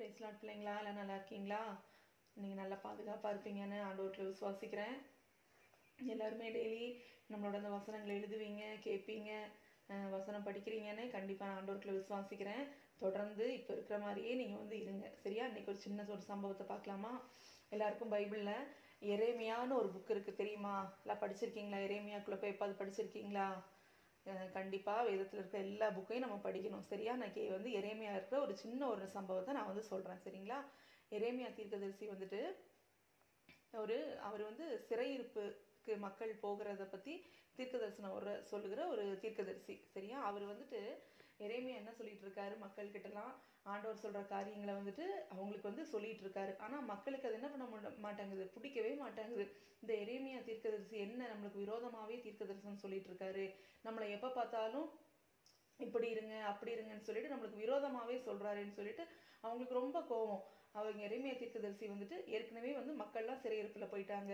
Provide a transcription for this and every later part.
பேசலாம் பிள்ளைங்களா எல்லாம் நல்லா இருக்கீங்களா நீங்கள் நல்லா பாதுகாப்பாக இருப்பீங்கன்னு ஆண்டவர்கிட்ட விசுவாசிக்கிறேன் எல்லாருமே டெய்லி நம்மளோட அந்த வசனங்களை எழுதுவீங்க கேட்பீங்க அஹ் வசனம் படிக்கிறீங்கன்னு கண்டிப்பாக நான் ஆண்டவர்கிட்ட விசுவாசிக்கிறேன் தொடர்ந்து இப்போ இருக்கிற மாதிரியே நீங்கள் வந்து இருங்க சரியா இன்னைக்கு ஒரு சின்ன ஒரு சம்பவத்தை பார்க்கலாமா எல்லாருக்கும் பைபிளில் எரேமியான்னு ஒரு புக் இருக்குது தெரியுமா எல்லாம் படிச்சிருக்கீங்களா எரேமியாக்குள்ளே போய் எப்போது படிச்சிருக்கீங்களா அஹ் கண்டிப்பா வேதத்துல இருக்க எல்லா புக்கையும் நம்ம படிக்கணும் சரியா நான் கே வந்து எரேமியா இருக்கிற ஒரு சின்ன ஒரு சம்பவத்தை நான் வந்து சொல்றேன் சரிங்களா எரேமியா தீர்க்கதரிசி வந்துட்டு ஒரு அவர் வந்து சிறையிருப்புக்கு மக்கள் போகிறத பத்தி தீர்க்க தரிசனம் ஒரு சொல்லுகிற ஒரு தீர்க்கதரிசி சரியா அவர் வந்துட்டு எரேமியா என்ன சொல்லிட்டு இருக்காரு மக்கள் கிட்டலாம் ஆண்டவர் சொல்ற காரியங்களை வந்துட்டு அவங்களுக்கு வந்து சொல்லிட்டு இருக்காரு ஆனா மக்களுக்கு அது என்ன பண்ண மாட்ட- மாட்டாங்குது பிடிக்கவே மாட்டாங்குது இந்த எரேமியா தீர்க்கதரிசி என்ன நம்மளுக்கு விரோதமாவே தீர்க்க தரிசனம் சொல்லிட்டு இருக்காரு நம்மளை எப்ப பார்த்தாலும் இப்படி இருங்க அப்படி இருங்கன்னு சொல்லிட்டு நம்மளுக்கு விரோதமாவே சொல்றாருன்னு சொல்லிட்டு அவங்களுக்கு ரொம்ப கோவம் அவங்க எரேமியா தீர்க்கதரிசி வந்துட்டு ஏற்கனவே வந்து மக்கள்லாம் சிறையிருப்புல போயிட்டாங்க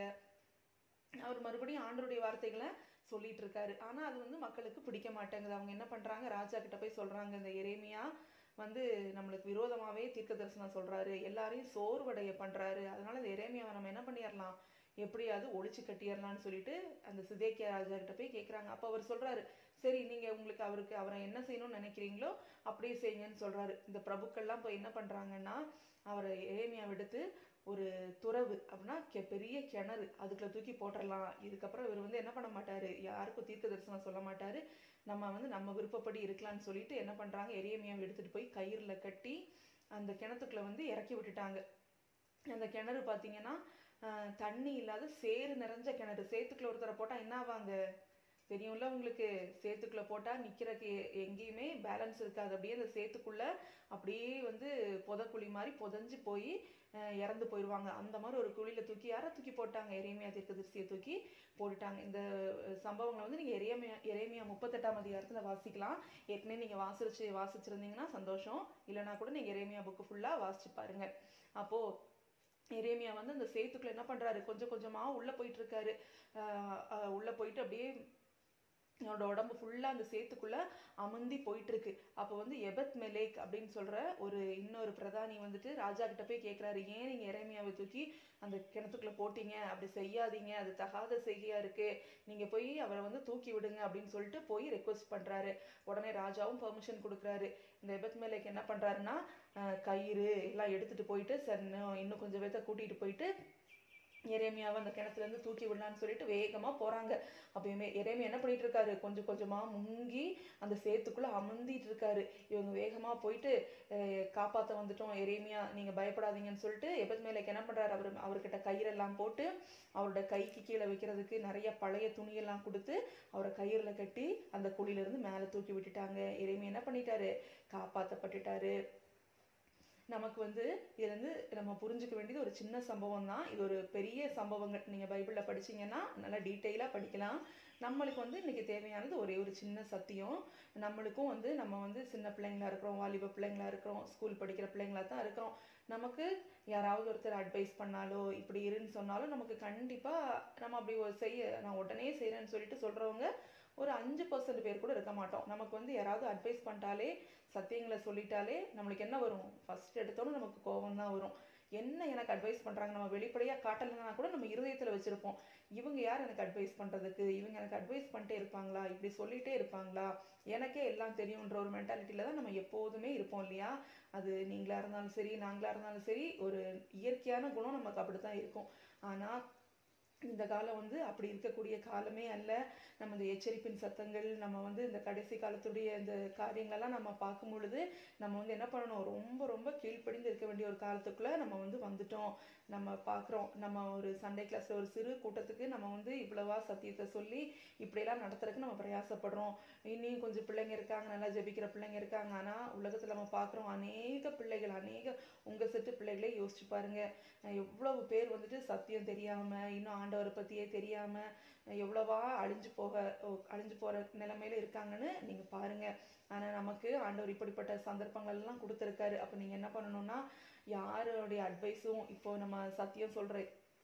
அவர் மறுபடியும் ஆண்டவருடைய வார்த்தைகளை சொல்லிட்டு இருக்காரு ஆனா அது வந்து மக்களுக்கு பிடிக்க மாட்டேங்குது அவங்க என்ன பண்றாங்க ராஜா கிட்ட போய் சொல்றாங்க இந்த எரேமியா வந்து நம்மளுக்கு விரோதமாவே தீர்க்க தரிசனம் சொல்றாரு எல்லாரையும் சோர்வடைய பண்றாரு அதனால இந்த எரேமியாவை நம்ம என்ன பண்ணிடலாம் எப்படியாவது ஒழிச்சு கட்டிடலாம்னு சொல்லிட்டு அந்த சிதேக்கியா ராஜா கிட்ட போய் கேக்குறாங்க அப்ப அவர் சொல்றாரு சரி நீங்க உங்களுக்கு அவருக்கு அவரை என்ன செய்யணும்னு நினைக்கிறீங்களோ அப்படியே செய்யுங்கன்னு சொல்றாரு இந்த பிரபுக்கள்லாம் போய் என்ன பண்றாங்கன்னா அவரை எரேமியாவை எடுத்து ஒரு துறவு அப்படின்னா கெ- பெரிய கிணறு அதுக்குள்ள தூக்கி போட்டுறலாம் இதுக்கப்புறம் இவர் வந்து என்ன பண்ண மாட்டாரு யாருக்கும் தீர்க்க தரிசனம் சொல்ல மாட்டாரு நம்ம வந்து நம்ம விருப்பப்படி இருக்கலாம்னு சொல்லிட்டு என்ன பண்றாங்க எரியமியாவை எடுத்துட்டு போய் கயிறுல கட்டி அந்த கிணத்துக்குள்ள வந்து இறக்கி விட்டுட்டாங்க அந்த கிணறு பார்த்தீங்கன்னா ஆஹ், தண்ணி இல்லாத சேறு நிறைஞ்ச கிணறு சேத்துக்குள்ள ஒருத்தரை போட்டா என்ன ஆவாங்க தெரியும்ல உங்களுக்கு சேத்துக்குள்ள போட்டா நிக்கிறதுக்கு எ- எங்கேயுமே பேலன்ஸ் இருக்காது அப்படியே அந்த சேத்துக்குள்ள அப்படியே வந்து புதக்குழி மாதிரி புதஞ்சு போய் அஹ், இறந்து போயிடுவாங்க அந்த மாதிரி ஒரு குழியில தூக்கி யாரை தூக்கி போட்டாங்க எரேமியா தீர்க்கதரிசியை தூக்கி போட்டுட்டாங்க இந்த அஹ், சம்பவங்களை வந்து நீங்க எரேமியா எரேமியா முப்பத்தெட்டாம் அதிகாரத்துல வாசிக்கலாம் ஏற்கனவே நீங்க வாசிச்சு வாசிச்சிருந்தீங்கன்னா சந்தோஷம் இல்லைன்னா கூட நீங்க எரேமியா புக்கு ஃபுல்லா வாசிச்சு பாருங்க அப்போ எரேமியா வந்து அந்த சேத்துக்குள்ள என்ன பண்றாரு கொஞ்சம் கொஞ்சமா உள்ள போயிட்டு இருக்காரு ஆஹ் ஆஹ் உள்ள போயிட்டு அப்படியே அவனோட உடம்பு ஃபுல்லா அந்த சேத்துக்குள்ள அமர்ந்தி போயிட்டு இருக்கு அப்போ வந்து எபத் மெலேக் அப்படின்னு சொல்ற ஒரு இன்னொரு பிரதானி வந்துட்டு ராஜா கிட்ட போய் கேக்குறாரு ஏன் நீங்க இறைமையாவை தூக்கி அந்த கிணத்துக்குள்ள போட்டீங்க அப்படி செய்யாதீங்க அது தகாத செய்கையா இருக்கு நீங்க போய் அவரை வந்து தூக்கி விடுங்க அப்படின்னு சொல்லிட்டு போய் ரெக்வஸ்ட் பண்றாரு உடனே ராஜாவும் பெர்மிஷன் கொடுக்குறாரு இந்த எபத் மெலேக் என்ன பண்றாருன்னா அஹ், கயிறு எல்லாம் எடுத்துட்டு போயிட்டு சரி இன்னும் இன்னும் கொஞ்சம் பேர்த்த கூட்டிட்டு போயிட்டு எரேமியாவை அந்த கிணத்துல இருந்து தூக்கி விடலான்னு சொல்லிட்டு வேகமா போறாங்க அப்பயுமே எரேமியா என்ன பண்ணிட்டு இருக்காரு கொஞ்சம் கொஞ்சமா முங்கி அந்த சேத்துக்குள்ள அமர்ந்திட்டு இருக்காரு இவங்க வேகமா போயிட்டு அஹ், காப்பாத்த வந்துட்டோம் எரேமியா நீங்க பயப்படாதீங்கன்னு சொல்லிட்டு எபத் மேலேக்கு என்ன பண்றாரு அவர் அவர்கிட்ட கயிறெல்லாம் போட்டு அவரோட கைக்கு கீழே வைக்கிறதுக்கு நிறைய பழைய துணியெல்லாம் கொடுத்து அவரை கயிறுல கட்டி அந்த குழியில இருந்து மேல தூக்கி விட்டுட்டாங்க எரேமியா என்ன பண்ணிட்டாரு காப்பாத்தப்பட்டுட்டாரு நமக்கு வந்து இதுல இருந்து நம்ம புரிஞ்சுக்க வேண்டியது ஒரு சின்ன சம்பவம் தான் இது ஒரு பெரிய சம்பவங்கள் நீங்க பைபிள்ல படிச்சீங்கன்னா நல்லா டீட்டெயிலா படிக்கலாம் நம்மளுக்கு வந்து இன்னைக்கு தேவையானது ஒரே ஒரு சின்ன சத்தியம் நம்மளுக்கும் வந்து நம்ம வந்து சின்ன பிள்ளைங்களா இருக்கிறோம் வாலிப பிள்ளைங்களா இருக்கிறோம் ஸ்கூல் படிக்கிற பிள்ளைங்களா தான் இருக்கிறோம் நமக்கு யாராவது ஒருத்தர் அட்வைஸ் பண்ணாலோ இப்படி இருன்னு சொன்னாலும் நமக்கு கண்டிப்பா நம்ம அப்படி ஒரு செய்ய நான் உடனே செய்யறேன்னு சொல்லிட்டு சொல்றவங்க ஒரு அஞ்சு பர்சன்ட் பேர் கூட இருக்க மாட்டோம் நமக்கு வந்து யாராவது அட்வைஸ் பண்ணிட்டாலே சத்தியங்களை சொல்லிட்டாலே நம்மளுக்கு என்ன வரும் ஃபர்ஸ்ட் எடுத்தோன்னு நமக்கு கோபம் தான் வரும் என்ன எனக்கு அட்வைஸ் பண்றாங்க நம்ம வெளிப்படையா காட்டலைன்னா கூட நம்ம இருதயத்துல வச்சிருப்போம் இவங்க யார் எனக்கு அட்வைஸ் பண்றதுக்கு இவங்க எனக்கு அட்வைஸ் பண்ணிட்டே இருப்பாங்களா இப்படி சொல்லிட்டே இருப்பாங்களா எனக்கே எல்லாம் தெரியுன்ற ஒரு மென்டாலிட்டியில தான் நம்ம எப்போதுமே இருப்போம் இல்லையா அது நீங்களா இருந்தாலும் சரி நாங்களா இருந்தாலும் சரி ஒரு இயற்கையான குணம் நமக்கு அப்படித்தான் இருக்கும் ஆனா இந்த காலம் வந்து அப்படி இருக்கக்கூடிய காலமே அல்ல நம்ம இந்த எச்சரிப்பின் சத்தங்கள் நம்ம வந்து இந்த கடைசி காலத்துடைய இந்த காரியங்களெல்லாம் நம்ம பார்க்கும் பொழுது நம்ம வந்து என்ன பண்ணணும் ரொம்ப ரொம்ப கீழ்ப்படிந்து இருக்க வேண்டிய ஒரு காலத்துக்குள்ள நம்ம வந்து வந்துட்டோம் நம்ம பார்க்குறோம் நம்ம ஒரு சண்டே கிளாஸ்ல ஒரு சிறு கூட்டத்துக்கு நம்ம வந்து இவ்வளவா சத்தியத்தை சொல்லி இப்படியெல்லாம் நடத்துறதுக்கு நம்ம பிரயாசப்படுறோம் இன்னும் கொஞ்சம் பிள்ளைங்க இருக்காங்க நல்லா ஜெபிக்கிற பிள்ளைங்க இருக்காங்க ஆனா உலகத்துல நம்ம பார்க்குறோம் அநேக பிள்ளைகள் அநேக உங்க செட்டு பிள்ளைகளே யோசிச்சு பாருங்க அஹ் எவ்வளவு பேர் வந்துட்டு சத்தியம் தெரியாம இன்னும் ஆண்டவரை பத்தியே தெரியாம அஹ் எவ்வளவா அழிஞ்சு போக ஓ, அழிஞ்சு போற நிலைமையில இருக்காங்கன்னு நீங்க பாருங்க ஆனா நமக்கு ஆண்டவர் இப்படிப்பட்ட சந்தர்ப்பங்கள் எல்லாம் கொடுத்துருக்காரு அப்ப நீங்க என்ன பண்ணணும்னா யாருடைய அட்வைஸும் இப்போ நம்ம சத்தியம் சொல்ற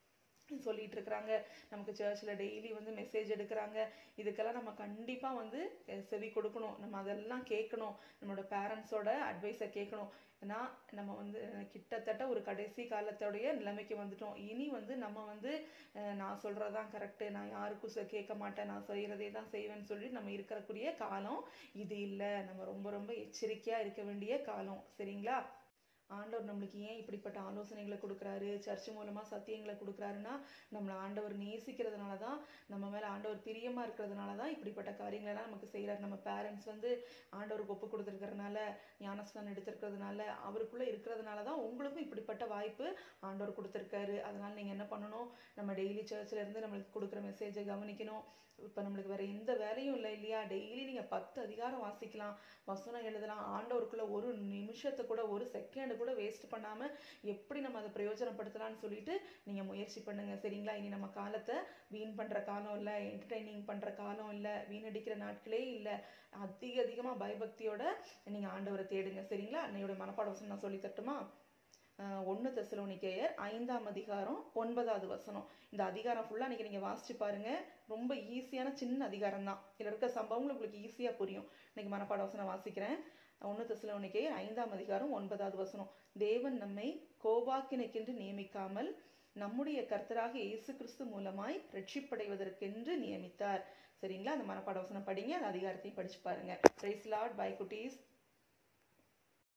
சொல்லிட்டு இருக்கிறாங்க நமக்கு சர்ச்சில் டெய்லி வந்து மெசேஜ் எடுக்கிறாங்க இதுக்கெல்லாம் நம்ம கண்டிப்பாக வந்து அஹ், செவி கொடுக்கணும் நம்ம அதெல்லாம் கேட்கணும் நம்மளோட பேரண்ட்ஸோட அட்வைஸை கேட்கணும் ஏன்னா நம்ம வந்து அஹ், கிட்டத்தட்ட ஒரு கடைசி காலத்தோடைய நிலைமைக்கு வந்துட்டோம் இனி வந்து நம்ம வந்து அஹ், நான் சொல்கிறதான் கரெக்டு நான் யாருக்கும் சொ- கேட்க மாட்டேன் நான் செய்கிறதே தான் செய்வேன்னு சொல்லி நம்ம இருக்கக்கூடிய காலம் இது இல்லை நம்ம ரொம்ப ரொம்ப எச்சரிக்கையாக இருக்க வேண்டிய காலம் சரிங்களா ஆண்டவர் நம்மளுக்கு ஏன் இப்படிப்பட்ட ஆலோசனைகளை கொடுக்குறாரு சர்ச் மூலமாக சத்தியங்களை கொடுக்குறாருன்னா நம்மளை ஆண்டவர் நேசிக்கிறதுனால தான் நம்ம மேலே ஆண்டவர் பிரியமாக இருக்கிறதுனால தான் இப்படிப்பட்ட காரியங்களெல்லாம் நமக்கு செய்கிறார் நம்ம பேரண்ட்ஸ் வந்து ஆண்டவருக்கு ஒப்பு கொடுத்துருக்கறனால ஞானஸ்தானம் எடுத்திருக்கிறதுனால அவருக்குள்ளே இருக்கிறதுனால தான் உங்களுக்கும் இப்படிப்பட்ட வாய்ப்பு ஆண்டவர் கொடுத்துருக்காரு அதனால் நீங்கள் என்ன பண்ணணும் நம்ம டெய்லி சர்ச்சில் இருந்து நம்மளுக்கு கொடுக்குற மெசேஜை கவனிக்கணும் இப்போ நம்மளுக்கு வேற எந்த வேலையும் இல்லை இல்லையா டெய்லி நீங்கள் பத்து அதிகாரம் வாசிக்கலாம் வசனம் எழுதலாம் ஆண்டவருக்குள்ள ஒரு நிமிஷத்தை கூட ஒரு செகண்ட் கூட வேஸ்ட் பண்ணாமல் எப்படி நம்ம அதை பிரயோஜனப்படுத்தலாம்னு சொல்லிட்டு நீங்கள் முயற்சி பண்ணுங்க சரிங்களா இனி நம்ம காலத்தை வீண் பண்ணுற காலம் இல்லை என்டர்டைனிங் பண்ணுற காலம் இல்லை வீணடிக்கிற நாட்களே இல்லை அதிக அதிகமாக பயபக்தியோட நீங்கள் ஆண்டவரை தேடுங்க சரிங்களா அன்னையோட மனப்பாட வசனம் நான் சொல்லி தட்டுமா ஒன்று தெசலோனிக்கேயர் ஐந்தாம் அதிகாரம் ஒன்பதாவது வசனம் இந்த அதிகாரம் ஃபுல்லாக இன்னைக்கு நீங்கள் வாசிச்சு பாருங்க ரொம்ப ஈஸியான சின்ன அதிகாரம் தான் இதில் இருக்க சம்பவங்கள் உங்களுக்கு ஈஸியாக புரியும் இன்னைக்கு மனப்பாட வசனம் வாசிக்கிறேன் ஒன்று தெசலோனிக்கேயர் ஐந்தாம் அதிகாரம் ஒன்பதாவது வசனம் தேவன் நம்மை கோபாக்கினைக்கென்று நியமிக்காமல் நம்முடைய கர்த்தராக இயேசு கிறிஸ்து மூலமாய் ரட்சிப்படைவதற்கென்று நியமித்தார் சரிங்களா அந்த மனப்பாட வசனம் படிங்க அந்த அதிகாரத்தையும் படிச்சு பாருங்க பிரைஸ் லார்ட் பை குட்டீஸ்